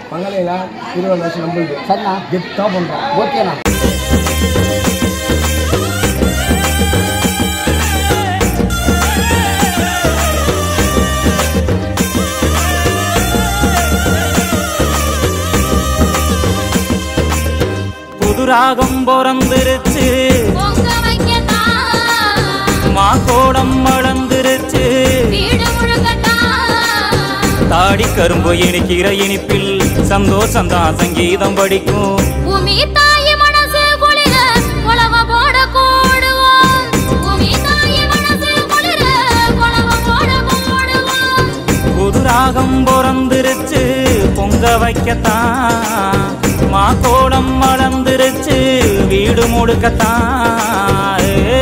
பங்கலையில் இருபது வருஷம் நம்மளுக்கு சரிண்ணா கெத்தாக பண்ணுறோம் ஓகேண்ணா புது ராகம் பிறந்துருச்சு பொங்க வைக்கத்தான் மாக்கோடம் வளர்ந்துருச்சு வீடு முழுக்கத்தான் தாடி கரும்பு இனிக்கிற இனிப்பில் சந்தோஷம் தான் சங்கீதம் படிக்கும் பூமி தாய் மனசு குளிர குளவ போட கூடுவோம் பூமி தாய் மனசு குளிர குளவ போட கூடுவோம் புது ராகம் பிறந்துருச்சு பொங்க வைக்கத்தான் மாக்கோடம் வளர்ந்துருச்சு வீடு முழுக்கத்தான் ஏ.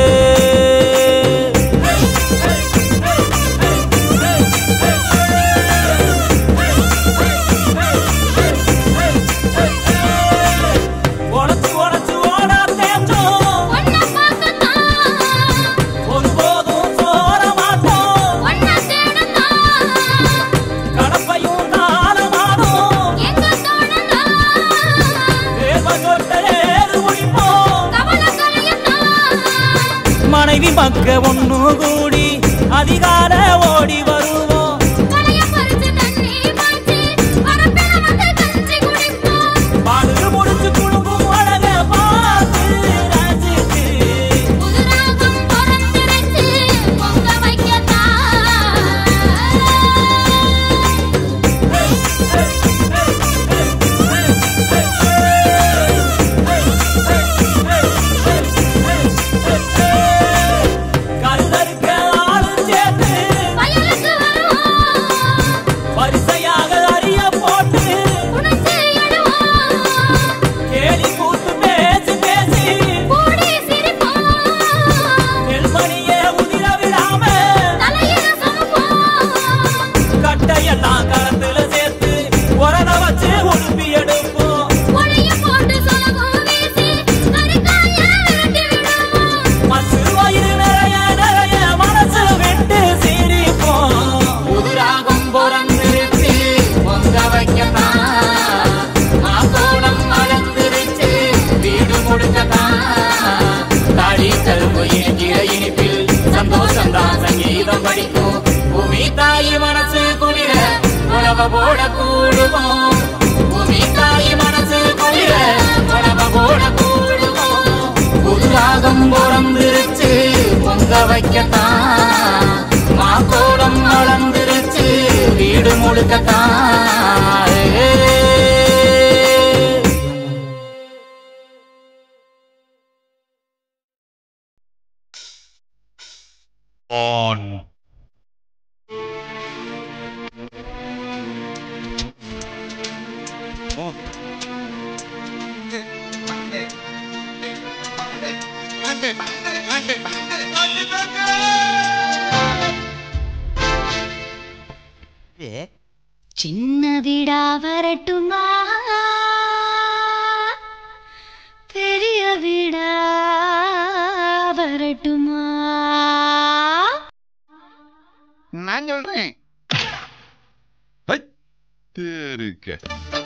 உழைச்சு உழைச்சு ஓடா தேஞ்சோம் ஒன்ன பார்க்கத்தான் ஒருபோதும் சோர மாட்டோம் ஒன்ன தேடத்தான் கடப்பையும் தாளமாடும் எங்க தோணத்தான் தேவகொட்டலேறு ஒழிப்போம் கவலை கலையத்தான் மனைவி மக்க ஒண்ணு கூடி அதிகார ஓடி வருவோம் களைய பறிச்சு தண்ணி பாய்ச்சி வரப்பில வந்து கஞ்சி குடிப்போம் பாடு முடிச்சு குடும்பம் அழக பார்த்து ரசிச்சு புது ராகம் பிறந்துருச்சு பொங்க வைக்கத்தான் கருதறுக்க ஆளு சேர்த்து வயலுக்கு வருவோம் வரிசையாக அறிய போட்டு உணர்ச்சி எழுவோம் கேலி கூத்து பேசி பேசி கூடி சிரிப்போம் நெல்மணியே உதிர விடாம தலையில சுமப்போம் கட்டையெல்லாம் கரத்துல சேர்த்து உரத வச்சு உடுப்பி எடுப்போம் ஒளிய போட்டு சொலகும் வீசி கறிக்காய விரட்டி விடுவோம் மசு வயிறு நிறைய நிறைய மனசு விட்டு சிரிப்போம் புதுராகம் பிறந்திருச்சு பொங்க வைக்கத்தான் மாசோடம் மலர்ந்துருச்சு வீடு முடுக்கத்தான் தாடி கரும்பு இனிக்கிற இனிப்பில் சந்தோஷம் தான் சங்கீதம் படிக்கும் பூமி தாய் மனசு குளிர உழவ போட கூடுவோம் பூமி தாய் மனசு குளிர உழவ போட கூடுவோம் புதுராகம் பிறந்துருச்சு பொங்க வைக்கத்தான் மாக்கோடம் வளர்ந்துருச்சு வீடு முழுக்கத்தான் ஏ. on. சின்ன வீடா வரட்டுமா பெரிய வீடா வரட்டுமா நான் சொல்றேன் ஹை, இருக்க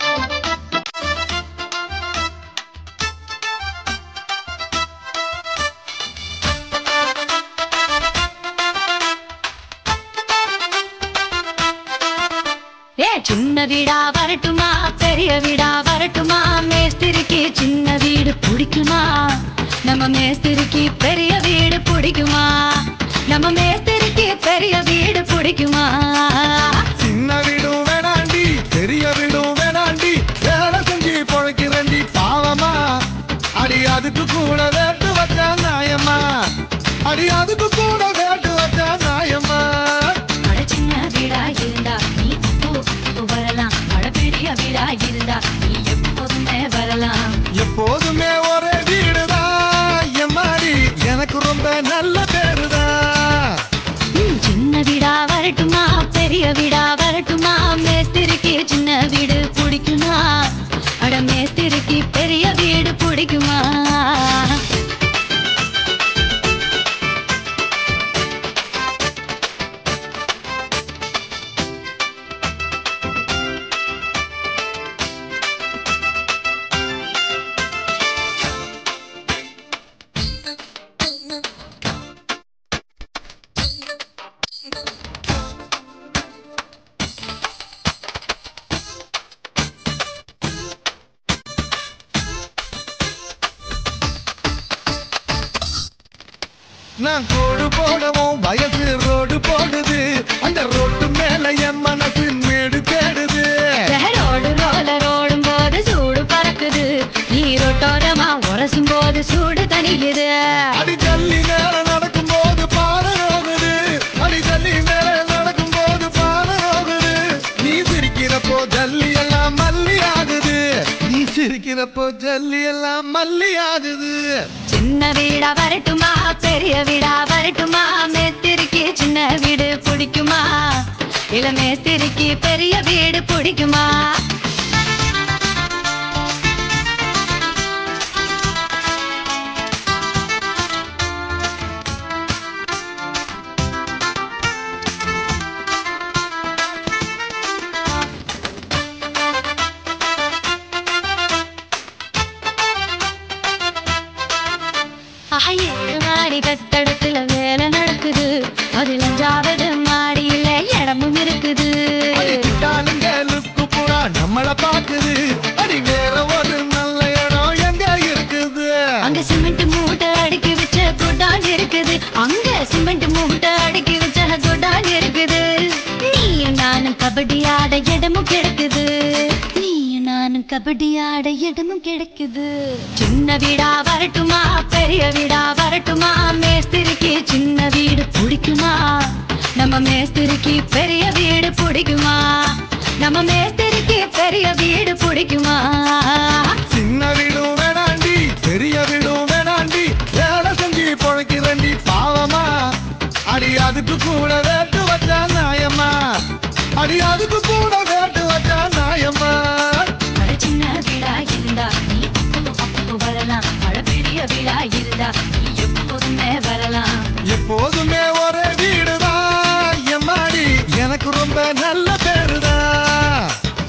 ஏ சின்ன வீடா வரட்டுமா பெரிய வீடா வரட்டுமா மேஸ்திரிக்கு சின்ன வீடு பிடிக்குமா நம்ம மேஸ்திரிக்கு பெரிய வீடு பிடிக்குமா நம்ம மேஸ்திரிக்கு பெரிய வீடு பிடிக்குமா சின்ன வீடும் வேணாண்டி பெரிய வீடும் வேணாண்டி வேலை செஞ்சு பொழைக்கிறண்டி பாவமா அடி அதுக்கு கூட வேட்டு வச்சா நியாயமா அடி அதுக்கு கூட வேட்டு வச்சா நியாயமா அட சின்ன வீடா இருந்தா நீ அப்போ அப்போ வரலாம் அட பெரிய வீடா இருந்தா நீ எப்போதுமே வரலாம் எப்போதுமே ஒரே வீடுதான் எம்மாடி எனக்கு ரொம்ப நல்ல பேருதான் ம், சின்ன வீடா வரட்டுமா பெரிய வீடா வரட்டுமா மேஸ்திரிக்கு சின்ன வீடு பிடிக்குமா அட மேஸ்திரிக்கு பெரிய வீடு பிடிக்குமா நான் கோடு போடவும் வயசு ரோடு போடுது அந்த ரோட்டு மேல என் மனசு மேடு தேடுது ரோடு ரோலர் ஓடும் போது சூடு பறக்குது நீரோட்டோரமா உரசும் போது சூடு தணிக்குது அடி ஜல்லி மேல நடக்கும் போது பாறை நோகுது அடி ஜல்லி மேல நடக்கும் போது பாறை நோகுது நீ சிரிக்கிறப்போ ஜல்லி எல்லாம் மல்லி ஆகுது நீ சிரிக்கிறப்போ ஜல்லி எல்லாம் மல்லி ஆகுது சின்ன வீடா வரட்டுமா பெரிய வீடா வரட்டுமா மேஸ்திரிக்கு சின்ன வீடு பிடிக்குமா இல்ல மேஸ்திரிக்கு பெரிய வீடு பிடிக்குமா ஏழு மாடி கட்டடத்துல வேலை நடக்குது அதுல அஞ்சாவது மாடியில இடமும் இருக்குது அடி கிட்டானுங்க லுக்கு பூரா நம்மள பாக்குது அடி வேற ஒரு நல்ல இடம் எங்க இருக்குது அங்க சிமெண்ட் மூட்டை அடுக்கி வச்ச குடான் இருக்குது அங்க சிமெண்ட் மூட்டை அடுக்கி வச்ச குடான் இருக்குது நீயும் நானும் கபடி ஆட இடமும் கிடக்குது நீயும் நானும் கபடி ஆட இடமும் கிடைக்குது சின்ன வீடா வரட்டுமா பெரிய வீடா வரட்டுமா மேஸ்திரிக்கு சின்ன வீடு பிடிக்குமா நம்ம மேஸ்திரிக்கு பெரிய வீடு பிடிக்குமா நம்ம மேஸ்திரிக்கு பெரிய வீடு பிடிக்குமா சின்ன வீடும் வேணாண்டி பெரிய வீடும் வேணாண்டி வேலை செஞ்சு பொழைக்கிறண்டி பாவமா அடி அதுக்கு கூட வேட்டு வச்சா நாயம்மா அடி அதுக்கு கூட வேட்டு வச்சா நாயம்மா அட சின்ன வீடா இருந்தா நீ அப்போ அப்போ வரலாம் அட பெரிய வீடா இருந்தா நீ எப்போதுமே வரலாம் எப்போதுமே ஒரே வீடுதான் எம்மாடி எனக்கு ரொம்ப நல்ல பேருதான்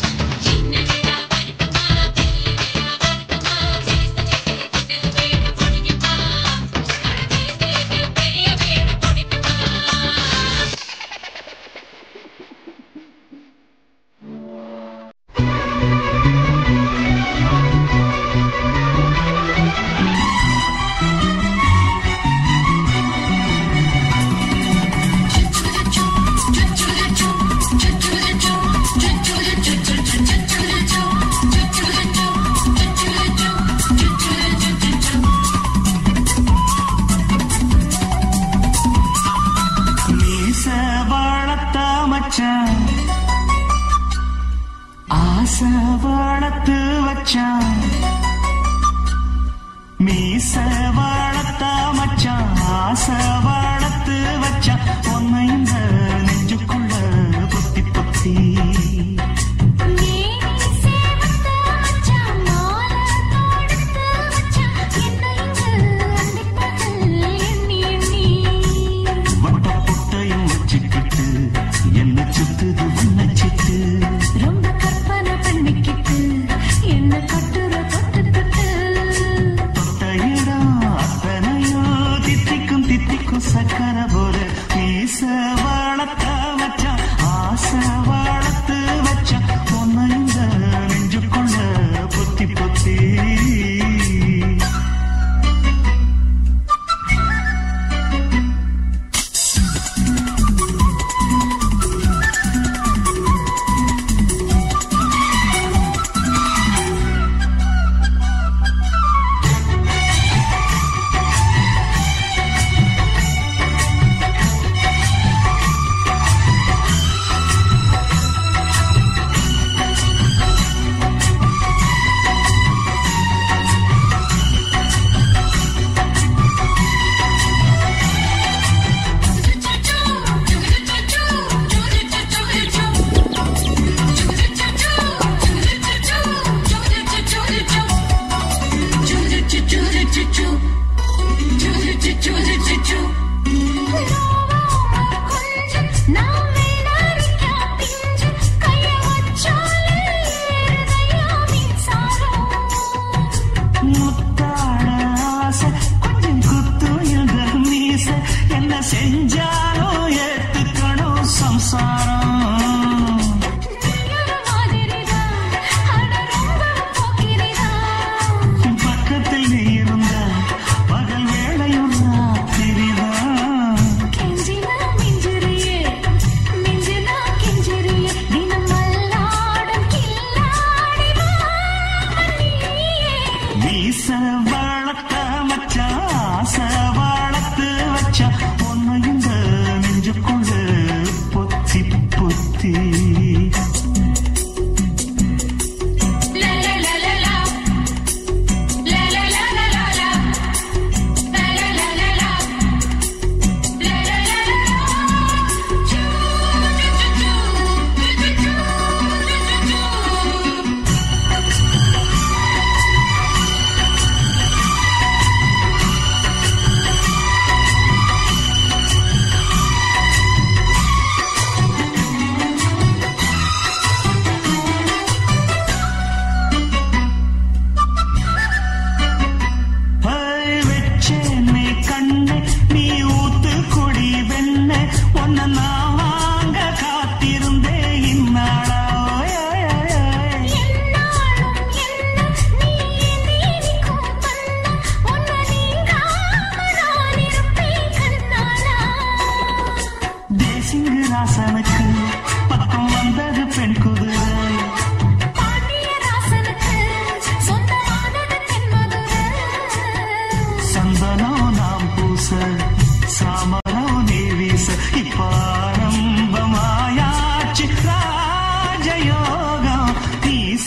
மீச வளர்த்த மச்சான் ஆசை வளர்த்து வச்சான் மீச வளர்த்த மச்சான் ஆசை வளர்த்து வச்சான் உன்னை இந்த நெஞ்சுக்குள்ள பொத்தி பொத்தி வட்ட புட்டையும் வச்சுக்கிட்டு என்ன சுத்துது உன்னை சிட்டு ரொம்ப கற்பனை பண்ணிக்கிட்டு என்ன கட்டுற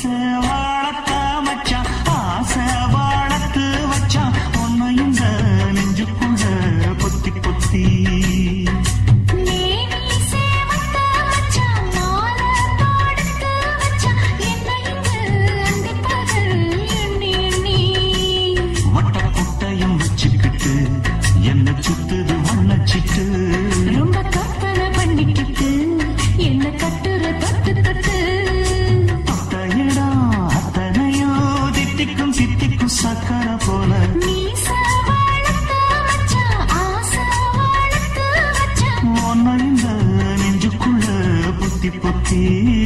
வாழத்த மச்சான் ஆசை வாழத்து வச்சான் உன்னை இந்த நெஞ்சுக்குள்ள பொத்தி பொத்தி நேனி சேவத்த மச்சான் மால தோடுத்து வச்சான் என்னை இங்கு அண்டிப்பகல் எண்ணி எண்ணி வட்ட குட்டையும் வச்சுக்கிட்டு என்ன சுத்துது வண்ணச்சிட்டு ரொம்ப கற்பனை பண்ணிக்கிட்டு என்ன கட்டுற தொட்டு தொட்டு தொட்ட இடம் அத்தனையோ தித்திக்கும் சித்திக்கும் சக்கர போல மீச வளர்த்த மச்சான் ஆசை வளர்த்து வச்சான் உன்னை இந்த நெஞ்சுக்குள்ள பொத்தி பொத்தி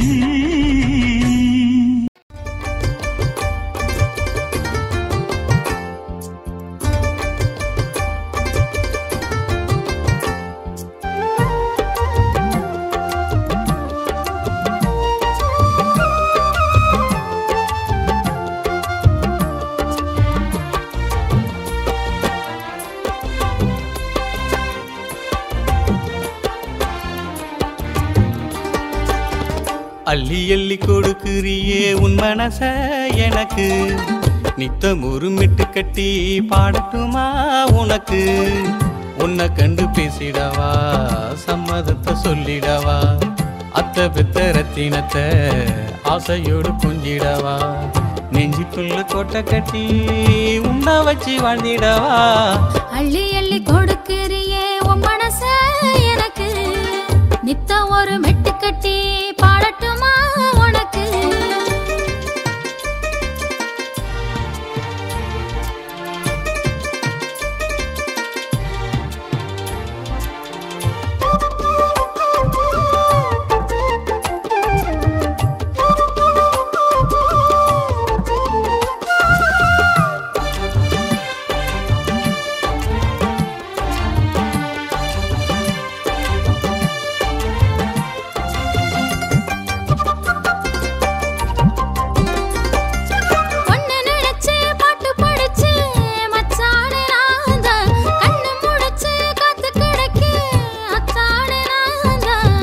அள்ளி அள்ளி கொடுக்குறியே உன் மனச எனக்கு நித்தம் உருமிட்டு கட்டி பாடட்டுமா உனக்கு உன்னை கண்டு பேசிடவா சம்மதத்தை சொல்லிடவா அத்த பெத்த ரத்தினத்தை ஆசையோடு குஞ்சிடவா நெஞ்சுக்குள்ள கொட்டை கட்டி உன்னை வச்சு வாழ்ந்திடவா அள்ளி அள்ளி கொடுக்கிறியே உன் மனச எனக்கு நித்த ஒரு மெட்டு கட்டி பாடட்டுமா உனக்கு ஒன்னு நினைச்சு பாட்டு படிச்சு மச்சானே நான் தான் கண்ணு முழிச்சு காத்து கிடக்க அத்தானே நான் தான்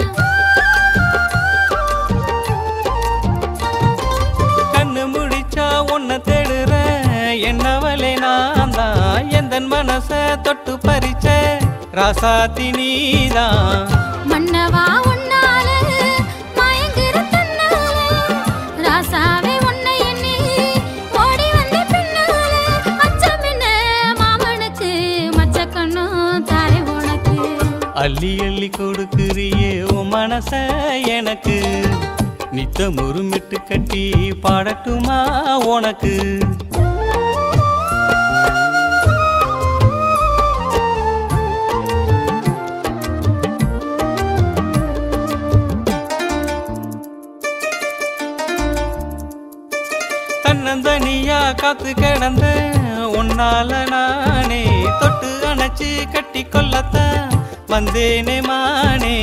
கண்ணு முடிச்சா உன்னை தேடுறேன் என்னவளே நான் தான் எந்த மனச தொட்டு பறிச்ச ராசாத்தி நீதான் மன்னவா உன்னால மயங்குற தன்னால ராசாவே உன்னை எண்ணி ஓடி வந்த பின்னால அச்சம் என்ன மாமனுக்கு மச்ச கண்ணும் தாரை உனக்கு அள்ளி அள்ளி கொடுக்குறியே உன் மனச எனக்கு நித்தம் உருமிட்டு கட்டி பாடட்டுமா உனக்கு தன்னந்தனியா காத்து கிடந்த உன்னால நானே தொட்டு அணைச்சு கட்டி கொள்ளத்தான் வந்தேனே மானே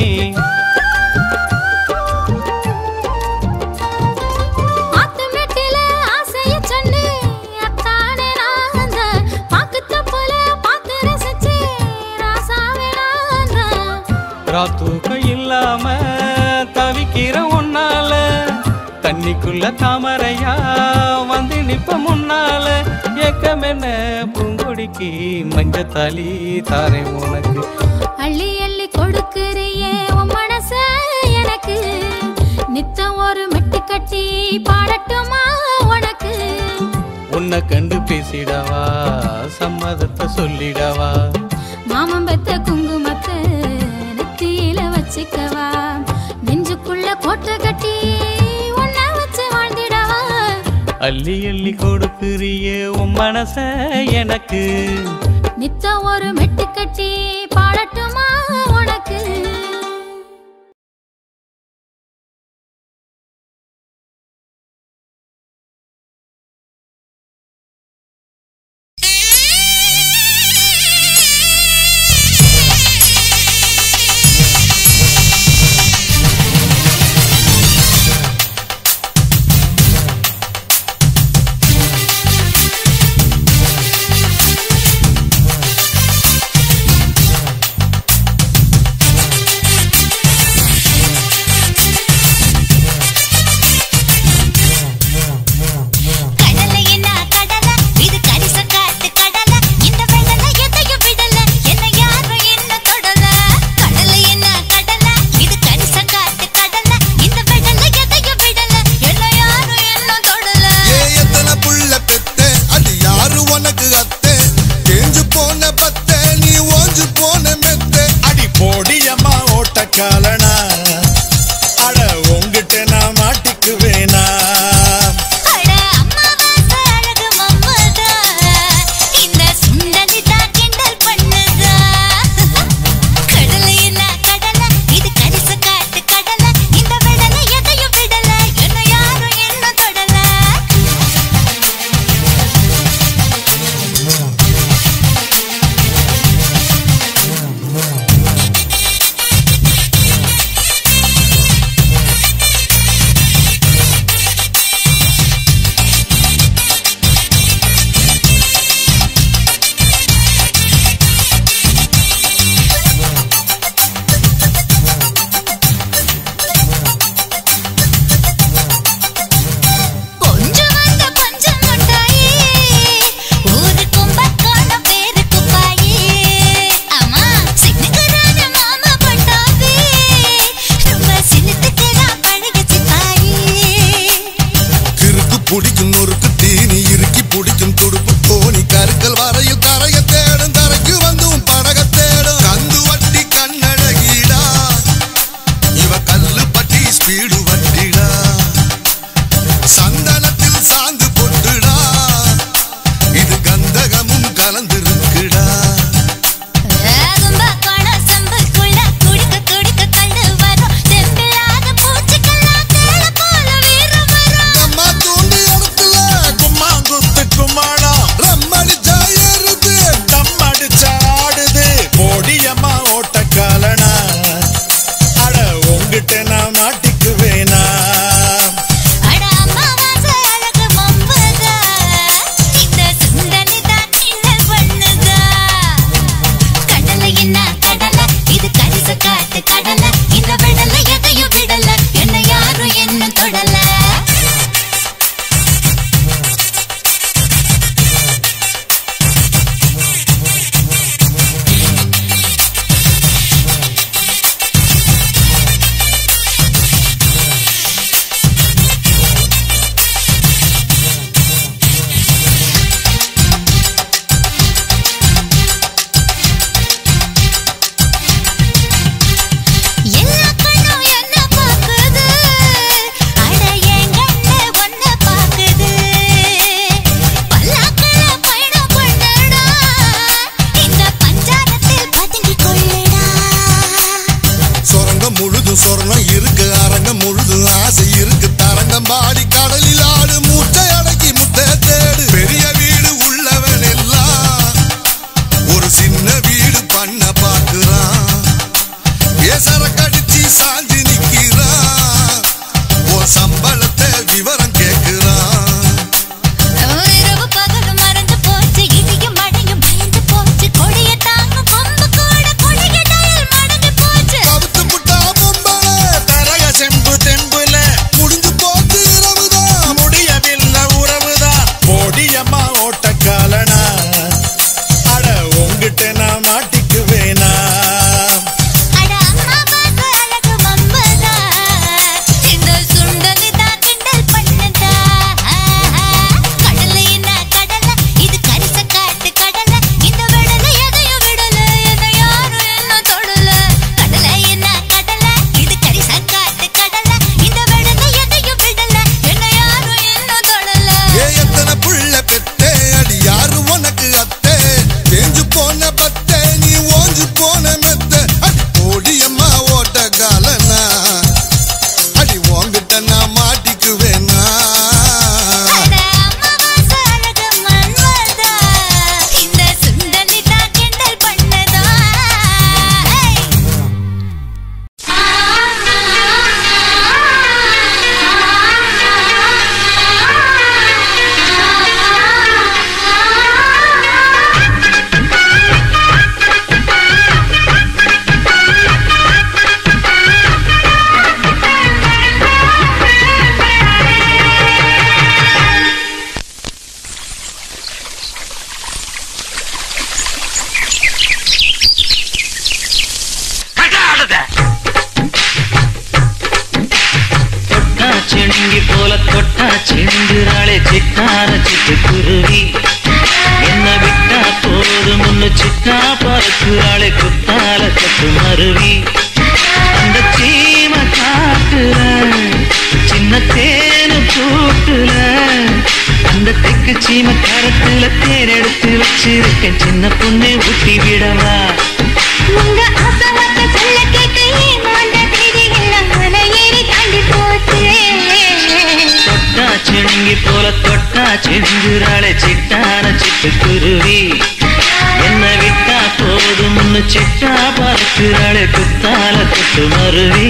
ஆத்து மெட்டில ஆசைய சொன்னு அத்தானே நான் தான் பாக்குத்த போல பார்த்து ரசிச்சு ராசாவே நான் தான் ராத்தூக்கம் இல்லாம தவிக்கிற உன்னால தண்ணிக்குள்ள தாமரையா வந்து நிப்ப முன்னால ஏக்கம் என்ன பூங்கொடிக்கு மஞ்சத்தாலி தாரே உனக்கு அள்ளி அள்ளி கொடுக்கிறியே உன் மனச எனக்கு நித்தம் ஒரு மெட்டு கட்டி பாடட்டுமா உனக்கு உன்னை கண்டு பேசிடவா சம்மதத்தை சொல்லிடவா மாமன் பெத்த குங்குமத்தை நெத்தியில வச்சுக்கவா நெஞ்சுக்குள்ள கோட்டை கட்டி உன்னை வச்சு வாழ்ந்திடவா அள்ளி அள்ளி கொடுக்குறியே உன் மனச எனக்கு நித்தம் ஒரு மெட்டு கட்டி பாடட்டுமா உனக்கு ஆ பிடிக்கும் நொறுக்கு தீனி இறுக்கி பிடிக்கும் துடுப்பு தோணி கருக்கல் வரையில் கரைய தேடும் கரைக்கு வந்தும் படக தேடும் கந்து வட்டி கண்ணழகிடா இவ கல்லு பட்டி ஸ்பீடு வட்டிடா சந்தனத்தில் சாந்து பொட்டுடா இது கந்தகமும் கலந்திருக்குடா ஆகும்பா கோணம் செம்புக்குள்ள குடிக்க குடிக்க கண்டு வரும் செம்பில்லாத பூச்சிக்கெல்லாம் தேள போல வீரம் வரும் நம்ம தூண்டி இடத்துல கும்மாங்குத்து கும்மாளம் ரம்மடிச்சா ஏறுது தம் அடிச்ச ஆடுது போடியம்மா ஓட்டக்காலனா அட உங்கிட்ட நான் மாட்டிக்குவேனா அட அம்மாவாசை அழகு மம்புதா இந்த சுண்டலி தான் கிண்டல் பண்ணுதா கடலை என்ன கடலை இது கரிச காட்டு கடலை இந்த விடல எதையும் விடல என்ன யாரும் என்ன தொடல எல்லா கண்ணும் என்ன பாக்குது அட என் கண்ணு ஒன்ன பாக்குது பல்லாக்குல பயணம் பண்ணடா இந்த பஞ்சாரத்தில் பதுங்கி கொள்ளடா சொரங்கம் முழுதும் சொரணம் இருக்கு அரங்கம் முழுதும் ஆசை இருக்கு தரங்கம் பாடி கடலில் ஆடு மூட்டை அடக்கி முட்டை தேடு பெரிய வீடு உள்ளவன் எல்லாம் ஒரு சின்ன வீடு பண்ண பாக்குறான் ஏசர கடிச்சு சாஞ்சி நிக்கிறான் உன் சம்பளத்தை விவரம் கேக்குறான் இரவு பகலும் மறந்து போச்சு இடியும் மழையும் பயந்து போச்சு கொடிய தாங்கும் கொம்பு கூட கொடிய டயல் மடங்கி போச்சு கவுத்து புட்டா பொம்பளை தரக செம்பு தெம்புல முடிஞ்சு போச்சு இரவுதான் முடியவில்லை உறவுதான் போடியம்மா ஓட்டக்காலனா அட உங்கிட்ட நான் மாட்டிக்குவேனா அட அம்மா பாச அழகு மம்பதா இந்த சுண்டலி தான் கிண்டல் பண்ணுதா கடலை என்ன கடலை இது கரிச காட்டு கடலை இந்த விடல எதையும் விடல என்ன யாரும் என்ன தொடல கடலை என்ன கடலை இது கரிச காட்டு கடலை இந்த விடல எதையும் விடல என்ன யாரும் என்ன தொடல ஏ எத்தனை புள்ள பெத்தே அடி யாரு உனக்கு அத்தே தேஞ்சு போன பத்தே நீ ஓஞ்சு போன மெத்த அடி போடியம்மா ஓட்ட காலனா அடி உன்கிட்ட நான் மாட்டிக்குவேனா அட அம்மாவாசை அழகு மன்மதா இந்த சுண்டலி தான் கிண்டல் பண்ணதா தொட்டா செணுங்கி போல தொட்டா செண்டுறாளே சிட்டார சிட்டு குருவி என்ன விட்டா போதும் முன்னு சிட்டா பறக்குறாளே குத்தால கட்டு மருவி அந்த சீம காட்டுல சின்ன தேனு கூட்டுல அந்த தெக்கு சீம கரத்துல தேன் எடுத்து வச்சிருக்கேன் சின்ன பொண்ணை ஊட்டி விடவா உங்க ஆசவாக்க சொல்ல கேட்டு ஏமாந்த தேதி எல்லாம் மலை ஏறி தாண்டி போச்சு தொட்டா செணுங்கி போல தொட்டா செஞ்சுறாளே சிட்டான சிட்டு குருவி என்ன விட்டா போதும் முன்னு சிட்டா பார்க்கிறாளே குத்தால குத்து மருவி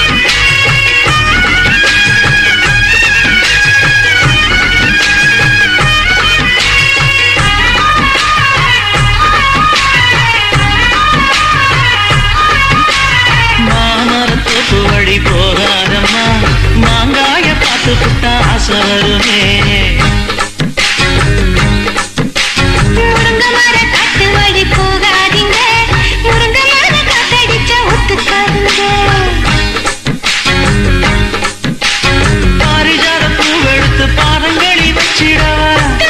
ஆ வாசம் வருமே முருங்க மர காட்டு வழி போகாதீங்க முருங்க மர காத்தடிச்ச ஒத்துக்காதுங்க பாரிஜாத பூவெடுத்து பாதங்களில் வச்சிடவா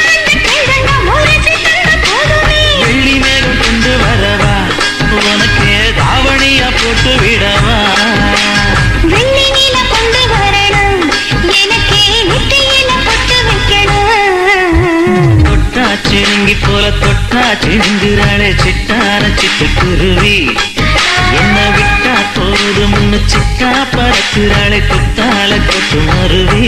வெள்ளி மேகம் கொண்டு வரவா உனக்கு தாவணியா போட்டு விடவா வெள்ளி நீல கொண்டு வரணும் எனக்கே நெத்தியில பொட்டு வைக்கணும் தொட்டா சிணுங்கி போல தொட்டா சிணுங்குறாளே சிட்டார சிட்டு குருவி என்ன விட்டா போதும் முன்னு சிட்டா பறக்குறாளே குத்தால கொட்டு மருவி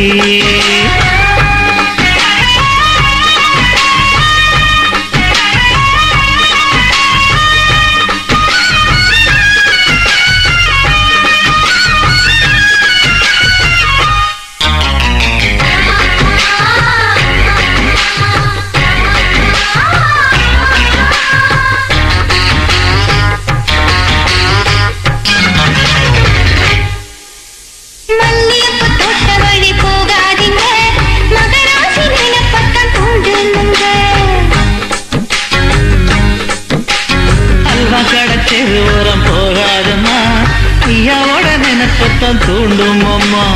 மல்லியப்பூ தோட்ட வழி போகாதீங்க மகராசி நிலப்பட்டம் தூண்டுங்க அல்வா கடத்தே ஓரம் போகாதம்மா ஐயாவோட நினைப்பத்தான் தூண்டும் அம்மா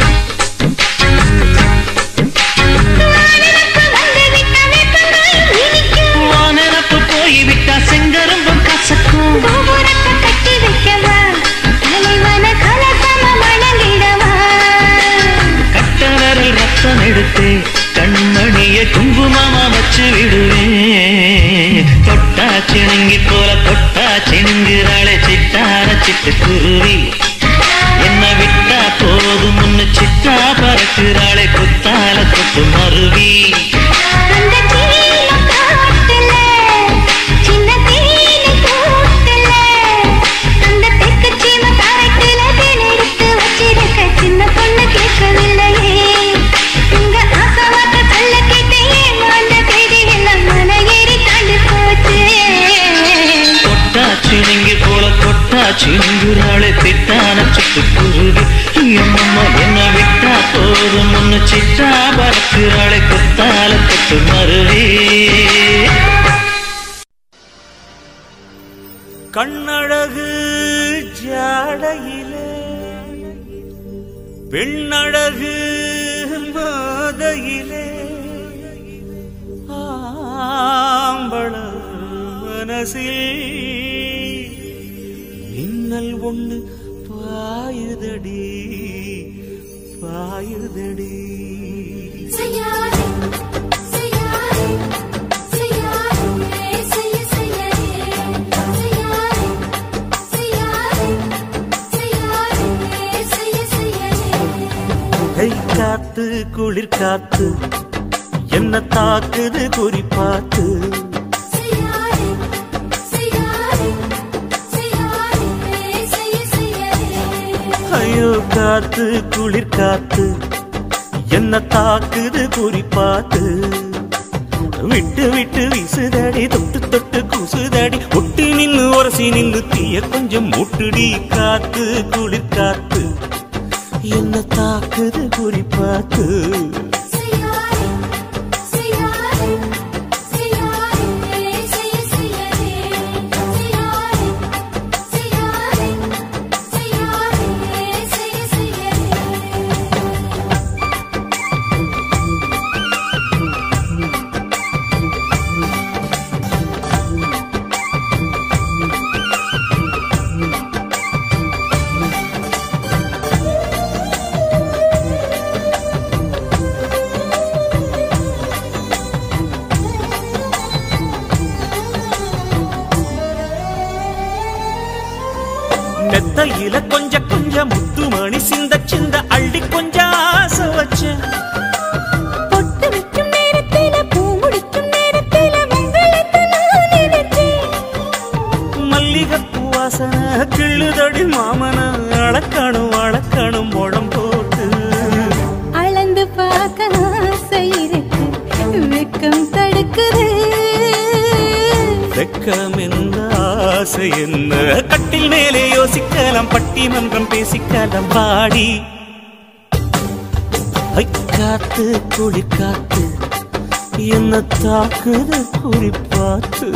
வானரப்பு போய் விட்டா செங்கரும்பும் கசக்கும் கோபுரத்தை கட்டி வைக்கவா தலைவன கலசம வணங்கிடவா கட்ட விரல் ரத்தம் எடுத்து கண்மணிய குங்குமமா வச்சு விடுவேன் தொட்டா சிணுங்கி போல தொட்டா சிணுங்குறாளே சிட்டார சிட்டு குருவி என்ன விட்டா போதும் முன்னு சிட்டா பறக்குறாளே குத்தால கொட்டு மருவி அந்த சீல காட்டுல சின்ன தேனி கூட்டுல அந்த தெற்கு சீம காரைக்குல தேன் எடுத்து வச்சிருக்க சின்ன பொண்ணு கேட்கவில்லையே உங்க ஆசவாக்க சொல்ல கேட்டேன் அந்த தேதி எல்லாம் மன ஏறி தாண்டு போச்சு தொட்டா சிணுங்கி போல தொட்டா சிணுங்குறாளே திட்டான சிட்டு குருவி அம்மம்மா என்ன விட்டா போதும் முன்னு சிட்டா பறக்குறாளே குத்தால கொட்டு மருவி கண்ணழகு ஜாடையிலே பெண்ணழகு மாதையிலே ஆம்பள மனசில் மின்னல் ஒண்ணு பாயுதடி பாயுதடி கை காத்து குளிர் காத்து என்ன தாக்குது குறி பார்த்து ஐயோ காத்து குளிர் காத்து என்ன தாக்குது குறி பார்த்து விட்டு விட்டு வீசுதடி தொட்டு தொட்டு கூசுதடி ஒட்டி நின்னு உரசி நின்னு தீய கொஞ்சம் முட்டுடி காத்து குளிர் காத்து என்ன தாக்குது குறி பார்த்து மெத்தையில கொஞ்ச கொஞ்ச முத்துமணி சிந்த சிந்த அள்ளி கொஞ்ச ஆசை வச்சேன் பொட்டு வைக்கும் நேரத்தில பூ முடிக்கும் நேரத்தில உங்களுக்கு நான் நினைச்சேன் மல்லிகைப்பூ வாசனை கிள்ளுதடி மாமன அளக்கணும் அளக்கணும் முழம் போட்டு அளந்து பார்க்க ஆசை இருக்கு வெக்கம் தடுக்குது வெக்கம் என்ன ஆசை என்ன கட்டில் மேலே யோசிக்கலாம் பட்டிமன்றம் பேசிக்கலாம் பாடி ஐ, காத்து குளிர் காத்து என்ன தாக்குது குறிப்பாத்து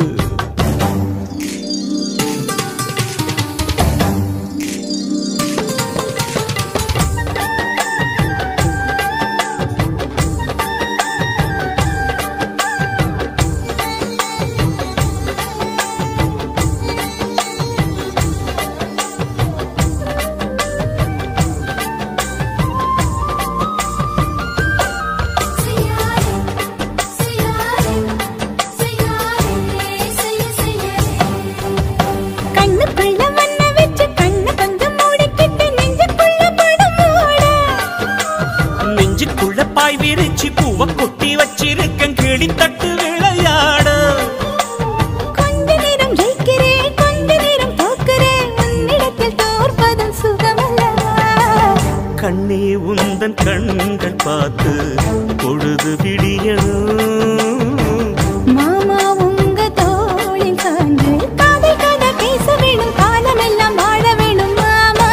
கண்ணுக்குள்ள மண்ண வச்சு கண்ணு பங்கு மூடிக்கிட்டு நெஞ்சுக்குள்ள படம் மூட நெஞ்சுக்குள்ள பாய் விரிச்சு பூவ கொட்டி வச்சிருக்கேன் கிளி தட்டு விளையாட கொஞ்ச நேரம் ஜெயிக்கிறேன் கொஞ்ச நேரம் தோக்குறேன் உன்னிடத்தில் தோற்பதும் சுகமல்லவா கண்ணே உந்தன் கண்கள் பார்த்து பொழுது விடியணும் மாமா உங்க தோளில் சார்ந்து காதல் கதை பேச வேணும் காலமெல்லாம் வாழ வேணும் மாமா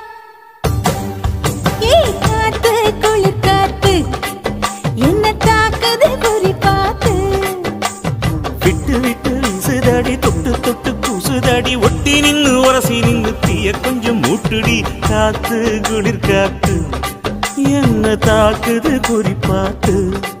ஏ காத்து குளிர் காத்து என்ன தாக்குது குறி பார்த்து விட்டு விட்டு வீசுதடி தொட்டு தொட்டு கூசுதடி ஒட்டி நின்னு உரசி நின்னு தீய கொஞ்சம் மூட்டுடி காத்து குளிர் காத்து என்ன தாக்குது குறிப்பாத்து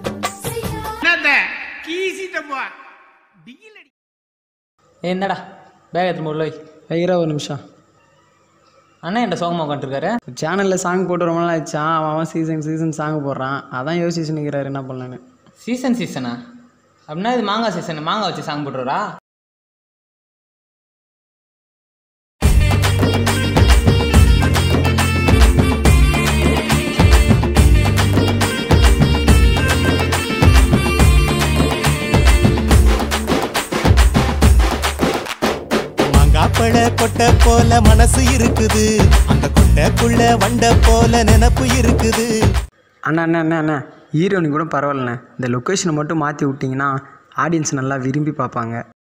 என்னடா பேக் எடுத்து உள்ள வை வைக்கிறா ஒரு நிமிஷம் அண்ணா என்கிட்ட சோகமாக உட்காந்துருக்காரு சேனலில் சாங் போட்டு ரொம்ப நாள் ஆயிடுச்சான் அவன் அவன் சீசன் சீசன் சாங் போடுறான் அதான் யோசிச்சு நிற்கிறாரு என்ன பண்ணலான்னு சீசன் சீசனா அப்படின்னா இது மாங்காய் சீசன் மாங்காய் வச்சு சாங் போட்டுறா மாங்காப்பழ கொட்டை போல மனசு இருக்குது அந்த கொட்டைக்குள்ள வண்ட போல நினப்பு இருக்குது அண்ணா அண்ணா அண்ணா அண்ணா ஹீரோனி கூட பரவாயில்லண்ணே இந்த லொக்கேஷனை மட்டும் மாற்றி விட்டிங்கன்னா ஆடியன்ஸ் நல்லா விரும்பி பார்ப்பாங்க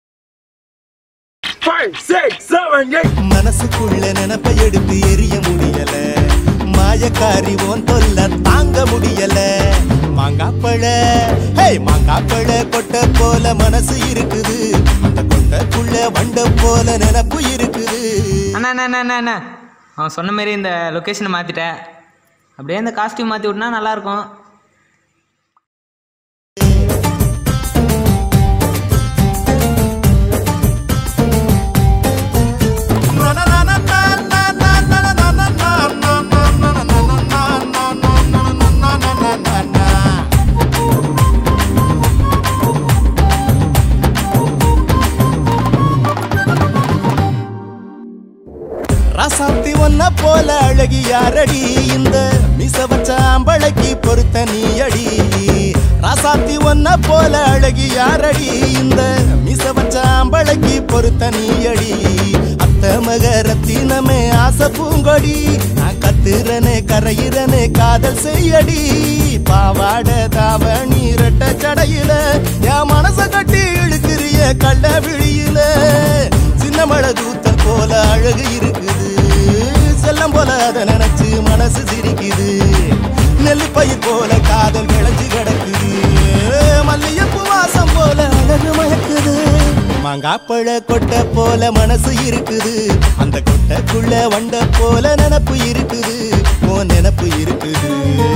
மனசுக்குள்ள நினப்பை எடுத்து எரிய முடியல மாயக்காரி ஓன் தொல்ல தாங்க முடியல மாங்காப்பழ ஹே மாங்காப்பழ கொட்டை போல மனசு இருக்குது அந்த கொட்டைக்குள்ள வண்ட போல நினப்பு இருக்குது அண்ணா அண்ணா அண்ணா அண்ணா அண்ணா அவன் சொன்ன மாதிரி இந்த லொக்கேஷனை மாற்றிட்டேன் அப்படியே இந்த காஸ்டியூம் மாற்றி விட்னா நல்லாயிருக்கும் ரசாத்தி ஒன்ன போல அழகி யாரடி இந்த மிச வச்ச அம்பளைக்கு பொறுத்த நீ அடி ராசாத்தி ஒன்ன போல அழகி யாரடி இந்த மிச வச்ச அம்பளைக்கு பொறுத்த நீ அடி அத்த மக ரத்தினமே ஆசை பூங்கொடி நான் கத்துறனே கரையிறனே காதல் செய்யடி பாவாட தாவணி ரெட்ட சடையில என் மனச கட்டி இழுக்கிறிய கள்ள விழியில சின்ன மழை தூத்தல் போல அழகு இருக்குது செல்லம் போல அதை நினைச்சு மனசு சிரிக்குது நெல்லிப்பயிர் போல காதல் விளைஞ்சு கிடக்குது மல்லியப்பூ வாசம் போல அழகு மயக்குது மாங்காப்பழ கொட்டை போல மனசு இருக்குது அந்த கொட்டைக்குள்ள வண்ட போல நினப்பு இருக்குது ஓ நினப்பு இருக்குது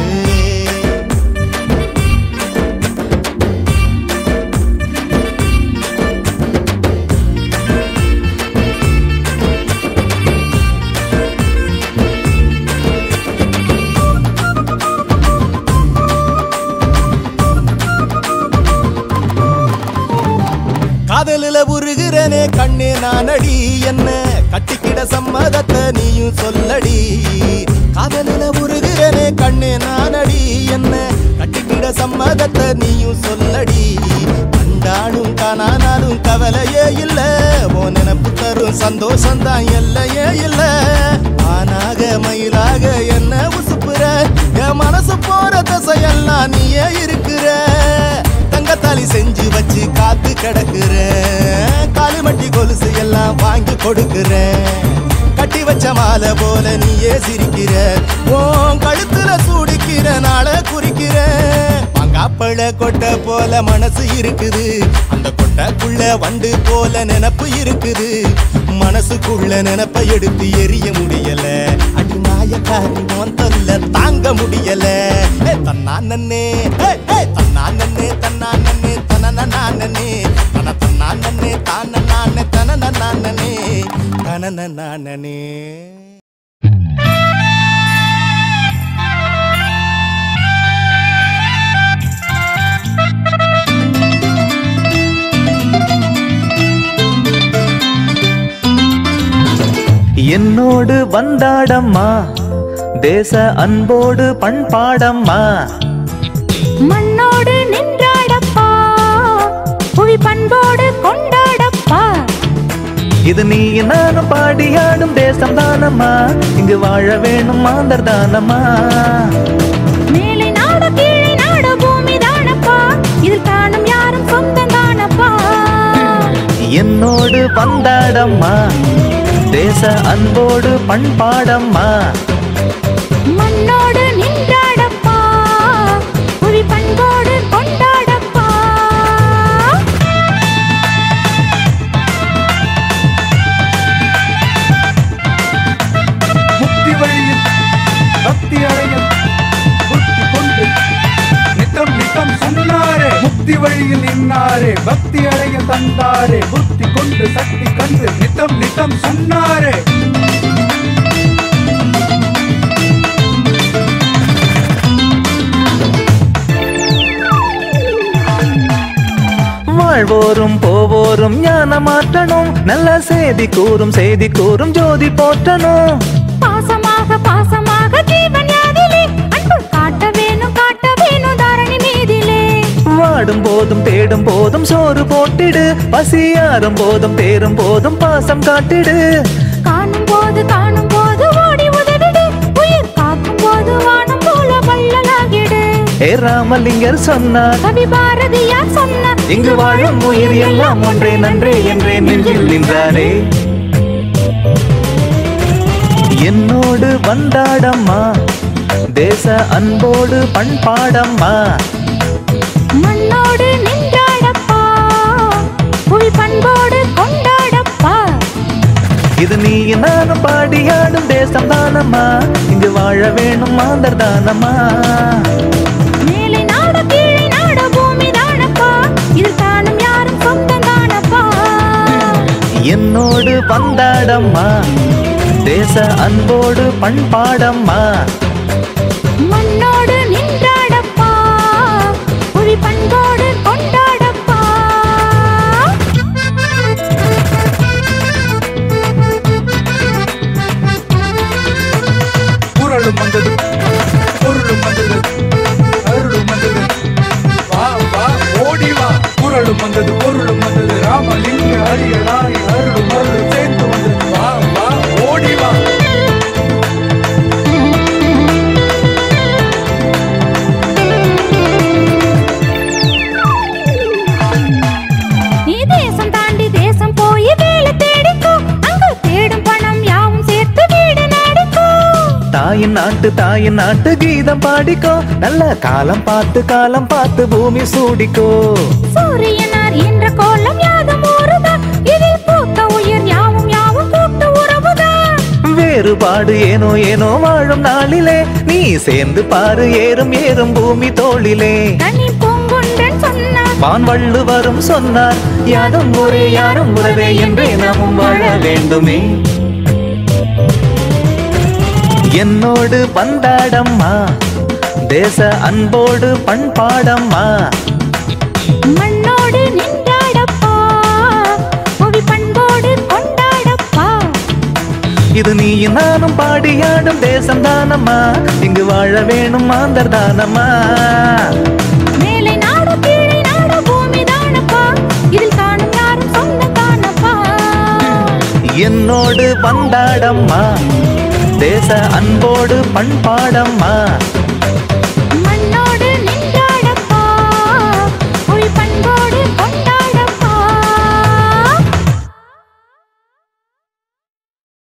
காதலில உருகிறனே கண்ணே நானடி என்ன கட்டிக்கிட சம்மதத்தை நீயும் சொல்லடி காதலில உருகிறனே கண்ணே நானடி என்ன கட்டிக்கிட சம்மதத்தை நீயும் சொல்லடி கண்டாலும் காணானாலும் கவலையே இல்ல ஓ நினப்பு தரும் சந்தோஷம்தான் எல்லையே இல்ல ஆனாக மயிலாக என்ன உசுப்புற என் மனசு போற தசையெல்லாம் நீயே இருக்கிற தங்கத்தாலி செஞ்சு வச்சு காத்து கிடக்குற காலிமட்டி கொலுசு எல்லாம் வாங்கி கொடுக்குறேன் கட்டி வச்ச மாலை போல நீயே சிரிக்கிற உன் கழுத்துல சூடிக்கிற நாள குறிக்கிற மங்காப்பழ கொட்டை போல மனசு இருக்குது அந்த கொட்டைக்குள்ள வண்டு போல நினப்பு இருக்குது மனசுக்குள்ள நினப்ப எடுத்து எரிய முடியல அடி மாயக்காரி உன் தொல்ல தாங்க முடியல ஏ, தன்னானே ஏ, ஏ, தன்னானே தன்னானே தனனே தன தன்னானே தான நானே தனன நானே தனன நானே என்னோடு வந்தாடம்மா தேச அன்போடு பண்பாடம்மா மண்ணோடு நின்றாடப்பா புவி பண்போடு கொண்டாடப்பா இது நீ நானும் பாடியாடும் தேசம் தானம்மா இங்கு வாழ வேணும் மாந்தர் தானம்மா மேலை நாடு கீழே நாடு பூமி தானப்பா இதில் காணும் யாரும் சொந்தம் தானப்பா என்னோடு வந்தாடம்மா தேச அன்போடு பண்பாடம்மா மண்ணோடு நின்றாடப்பா புவி பண்போடு கொண்டாடப்பா முக்தி வழியில் பக்தி அடைய புத்தி கொண்டு நித்தம் நித்தம் சொன்னாரே முக்தி வழியில் நின்னாரே பக்தி அடைய தந்தாரே புத்தி கொண்டு சக்தி கண்டு நித்தம் நித்தம் சொன்னாரே வாழ்வோரும் போவோரும் ஞான மாற்றணும் நல்ல செய்தி கூறும் செய்தி கூறும் ஜோதி போற்றணும் பாசமாக பாசமாக ஜீவன் யாதிலே அன்பு காட்ட வேணும் காட்ட வேணும் தாரணி மீதிலே வாடும் போதும் தேடும் போதும் சோறு போட்டிடு பசியாறும் போதும் தேரும் போதும் பாசம் காட்டிடு காணும் போது காணும் போது ஓடி உதவிடு உயிர் காக்கும் போது வானம் போல வள்ளலாகிடு ஏ ராமலிங்கர் சொன்னார் கவி பாரதியார் சொன்ன இங்கு வாழும் உயிர் எல்லாம் ஒன்றே நன்றே என்றே நெஞ்சில் நின்றாரே என்னோடு வந்தாடம்மா தேச அன்போடு பண்பாடம்மா மண்ணோடு நின்றாடப்பா புவி பண்போடு கொண்டாடப்பா இது நீ நானும் பாடியாடும் தேசம் தானம்மா இங்கு வாழ வேணும் மாந்தர் தானம்மா மேலை நாடு கீழே நாடு பூமி தானப்பா இதில் காணும் யாரும் சொந்தம் தானப்பா என்னோடு வந்தாடம்மா தேச அன்போடு பண்பாடம்மா மண்ணோடு நின்றாடப்பா புவி பண்போடு கொண்டாடப்பா குரலும் வந்தது பொருளும் வந்தது அருளும் வந்தது வா வா ஓடி வா குரலும் வந்தது பொருளும் வந்தது ராமலிங்க அரியலாய் அருளும் அருளும் சேர்ந்து வந்தது வா வா ஓடி வா நீ தேசம் தாண்டி தேசம் போய் வேலை தேடிக்கோ அங்கு தேடும் பணம் யாவும் சேர்த்து வீடு நாடிக்கோ தாயின் நாட்டு தாயின் நாட்டு கீதம் பாடிக்கோ நல்ல காலம் பார்த்து காலம் பார்த்து பூமி சூடிக்கோ சூரியனார் என்ற கோலம் யாதும் ஊறுதான் இதில் பூத்த உயிர் யாவும் யாவும் கூட்டு உறவுதான் வேறுபாடு ஏனோ ஏனோ வாழும் நாளிலே நீ சேர்ந்து பாரு ஏறும் ஏறும் பூமி தோளிலே கனி பூங்குன்றன் சொன்னார் வான் வள்ளுவரும் சொன்னார் யாதும் ஒரே யாரும் உறவே என்றே நாமும் வாழ வேண்டுமே என்னோடு பந்தாடம்மா தேச அன்போடு பண்பாடம்மா மண்ணோடு நின்றாடப்பா புவி பண்போடு கொண்டாடப்பா இது நீ நானும் பாடியாடும் தேசம் தானம்மா இங்கு வாழ வேணும் மாந்தர் தானம்மா மேலை நாடு கீழே நாடு பூமி தானப்பா இதில் காணும் யாரும் சொந்தம் தானப்பா என்னோடு வந்தாடம்மா தேச அன்போடு பண்பாடம்மா